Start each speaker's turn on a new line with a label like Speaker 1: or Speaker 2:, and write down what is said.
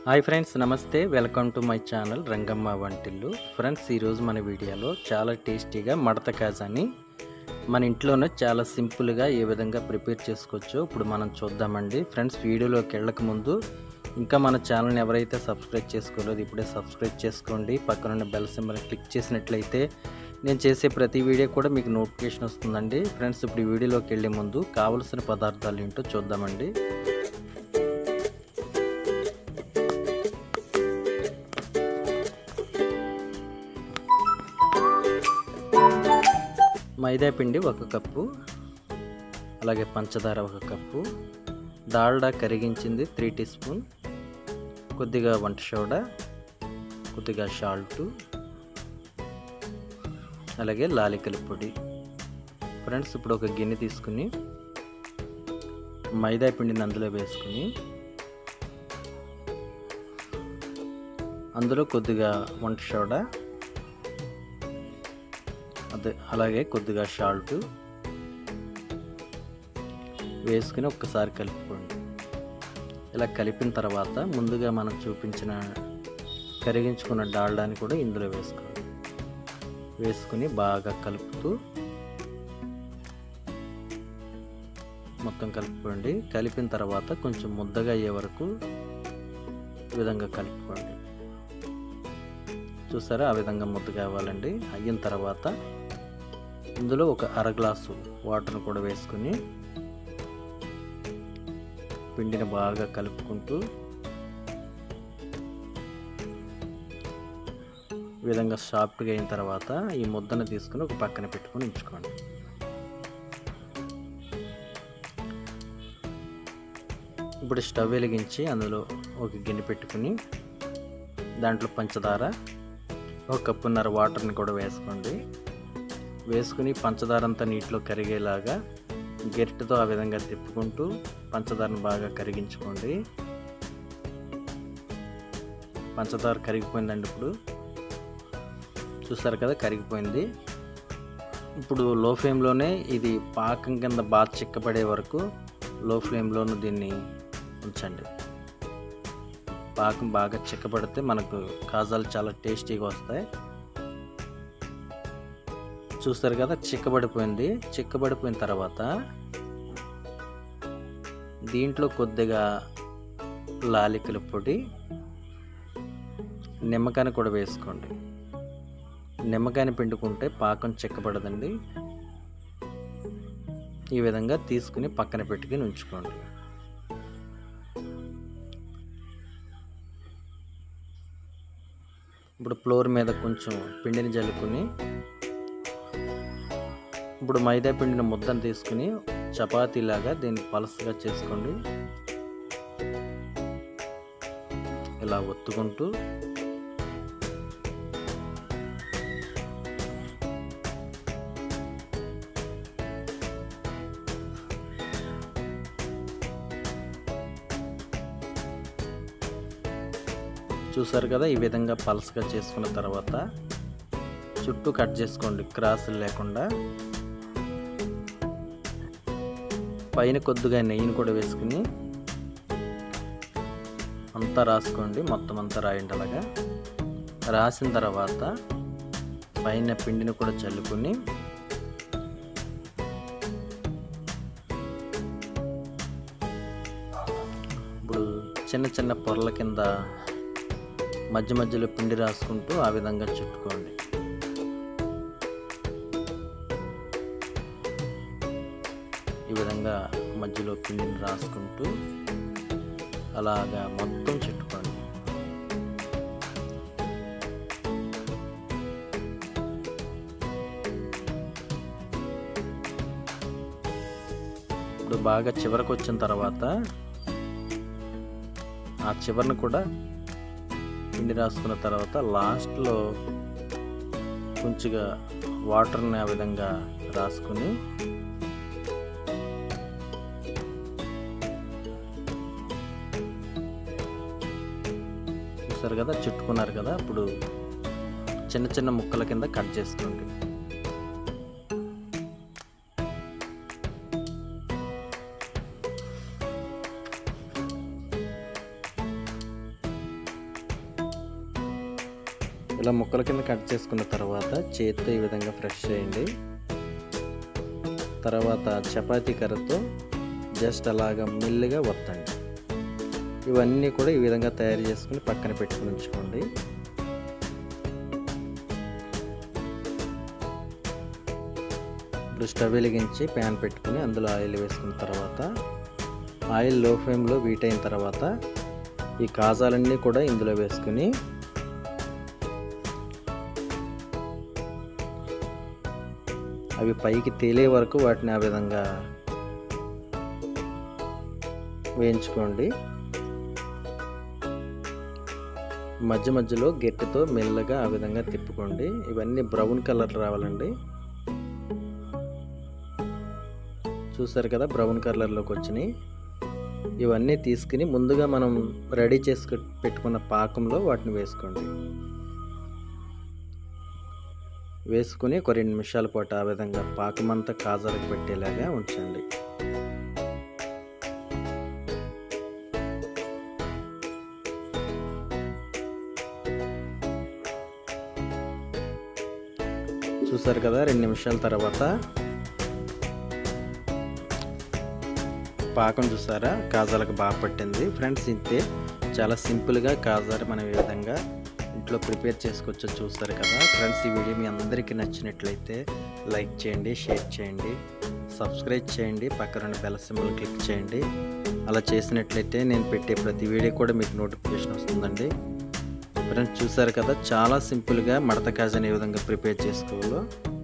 Speaker 1: hi friends namaste welcome to my channel Rangamma వంటిల్లు friends ఈరోజు మన వీడియోలో చాలా టేస్టీగా మడత కాజాని మన ఇంట్లోనే చాలా సింపుల్గా ఏ విధంగా ప్రిపేర్ చేసుకోవచ్చో ఇప్పుడు మనం చూద్దామండి ఫ్రెండ్స్ వీడియోలోకి వెళ్ళక ముందు ఇంకా మన ఛానల్ని ఎవరైతే సబ్స్క్రైబ్ చేసుకోలేదు ఇప్పుడే సబ్స్క్రైబ్ చేసుకోండి పక్కనున్న బెల్ సింబల్ క్లిక్ చేసినట్లయితే నేను చేసే ప్రతి వీడియో కూడా మీకు నోటిఫికేషన్ వస్తుందండి ఫ్రెండ్స్ ఇప్పుడు ఈ వీడియోలోకి వెళ్ళే ముందు కావలసిన పదార్థాలు ఏంటో చూద్దామండి మైదా పిండి ఒక కప్పు అలాగే పంచదార ఒక కప్పు డాల్డా కరిగించింది త్రీ టీ స్పూన్ కొద్దిగా వంట సోడా కొద్దిగా సాల్టు అలాగే లాలికల పొడి ఫ్రెండ్స్ ఇప్పుడు ఒక గిన్నె తీసుకుని మైదా పిండిని అందులో వేసుకుని అందులో కొద్దిగా వంట సోడా అదే అలాగే కొద్దిగా సాల్ట్ వేసుకుని ఒక్కసారి కలుపుకోండి ఇలా కలిపిన తర్వాత ముందుగా మనం చూపించిన కరిగించుకున్న డాల్డాని కూడా ఇందులో వేసుకోండి వేసుకుని బాగా కలుపుతూ మొత్తం కలుపుకోండి కలిపిన తర్వాత కొంచెం ముద్దగా అయ్యే వరకు ఈ విధంగా కలుపుకోండి చూసారా ఆ విధంగా ముద్ద కావాలండి అయిన తర్వాత ఇందులో ఒక అర గ్లాసు వాటర్ని కూడా వేసుకుని పిండిని బాగా కలుపుకుంటూ ఈ విధంగా సాఫ్ట్గా అయిన తర్వాత ఈ ముద్దను తీసుకుని ఒక పక్కన పెట్టుకొని ఉంచుకోండి ఇప్పుడు స్టవ్ వెలిగించి అందులో ఒక గిన్నె పెట్టుకుని దాంట్లో పంచదార ఒక కప్పున్నర వాటర్ని కూడా వేసుకోండి వేసుకుని పంచదార అంతా నీటిలో కరిగేలాగా గెరిటతో ఆ విధంగా తిప్పుకుంటూ పంచదారను బాగా కరిగించుకోండి పంచదార కరిగిపోయిందండి ఇప్పుడు చూస్తారు కదా కరిగిపోయింది ఇప్పుడు లో ఫ్లేమ్లోనే ఇది పాకం కింద బాగా చిక్కబడే వరకు లో ఫ్లేమ్లోనూ దీన్ని ఉంచండి పాకం బాగా చిక్కబడితే మనకు కాజాలు చాలా టేస్టీగా వస్తాయి చూస్తారు కదా చిక్కబడిపోయింది చిక్కబడిపోయిన తర్వాత దీంట్లో కొద్దిగా లాలికల పొడి నిమ్మకాయని కూడా వేసుకోండి నిమ్మకాయని పిండుకుంటే పాకం చిక్కబడదండి ఈ విధంగా తీసుకుని పక్కన పెట్టుకుని ఉంచుకోండి ఇప్పుడు ఫ్లోర్ మీద కొంచెం పిండిని జల్లుకుని ఇప్పుడు మైదా పిండిని ముద్దను తీసుకుని చపాతీలాగా దీన్ని పలసగా చేసుకోండి ఇలా ఒత్తుకుంటూ చూసారు కదా ఈ విధంగా పలసగా చేసుకున్న తర్వాత చుట్టూ కట్ చేసుకోండి క్రాసులు లేకుండా పైన కొద్దిగా నెయ్యిని కూడా వేసుకుని అంతా రాసుకోండి మొత్తం అంతా రాయండి అలాగా రాసిన తర్వాత పైన పిండిని కూడా చల్లుకుని ఇప్పుడు చిన్న చిన్న పొరల కింద మధ్య మధ్యలో పిండి రాసుకుంటూ ఆ విధంగా చుట్టుకోండి ఈ విధంగా మధ్యలో పిండిని రాసుకుంటూ అలాగా మొత్తం చుట్టుకోండి ఇప్పుడు బాగా చివరికి వచ్చిన తర్వాత ఆ చివరిని కూడా పిండి రాసుకున్న తర్వాత లాస్ట్లో కొంచెంగా వాటర్ని ఆ విధంగా రాసుకుని చూసారు కదా చుట్టుకున్నారు కదా ఇప్పుడు చిన్న చిన్న ముక్కల కింద కట్ చేసుకోండి ఇలా ముక్కల కింద కట్ చేసుకున్న తర్వాత చేతితో ఈ విధంగా ఫ్రెష్ చేయండి తర్వాత చపాతీ కర్రతో జస్ట్ అలాగా మెల్లిగా వత్తండి ఇవన్నీ కూడా ఈ విధంగా తయారు చేసుకుని పక్కన పెట్టుకుని ఉంచుకోండి ఇప్పుడు స్టవ్ వెలిగించి ప్యాన్ పెట్టుకుని అందులో ఆయిల్ వేసుకున్న తర్వాత ఆయిల్ లో ఫ్లేమ్లో వీట్ అయిన తర్వాత ఈ కాజాలన్నీ కూడా ఇందులో వేసుకుని అవి పైకి తేలే వరకు వాటిని ఆ విధంగా వేయించుకోండి మధ్య మధ్యలో గట్టితో మెల్లగా ఆ విధంగా తిప్పుకోండి ఇవన్నీ బ్రౌన్ కలర్ రావాలండి చూసారు కదా బ్రౌన్ కలర్లోకి వచ్చినాయి ఇవన్నీ తీసుకుని ముందుగా మనం రెడీ చేసుకు పెట్టుకున్న పాకంలో వాటిని వేసుకోండి వేసుకుని ఒక రెండు నిమిషాల పాటు ఆ విధంగా పాకమంతా కాజాలకు పెట్టేలాగా ఉంచండి చూసారు కదా రెండు నిమిషాల తర్వాత పాకం చూసారా కాజాలకు బాగా పట్టింది ఫ్రెండ్స్ ఇంతే చాలా సింపుల్గా కాజాలు మనం ఈ విధంగా ఇంట్లో ప్రిపేర్ చేసుకోవచ్చో చూస్తారు కదా ఫ్రెండ్స్ ఈ వీడియో మీ అందరికీ నచ్చినట్లయితే లైక్ చేయండి షేర్ చేయండి సబ్స్క్రైబ్ చేయండి పక్కన బెల్ సింబల్ క్లిక్ చేయండి అలా చేసినట్లయితే నేను పెట్టే ప్రతి వీడియో కూడా మీకు నోటిఫికేషన్ వస్తుందండి ఫ్రెండ్స్ చూసారు కదా చాలా సింపుల్గా మడత కాజాని ఏ విధంగా ప్రిపేర్ చేసుకోవాలో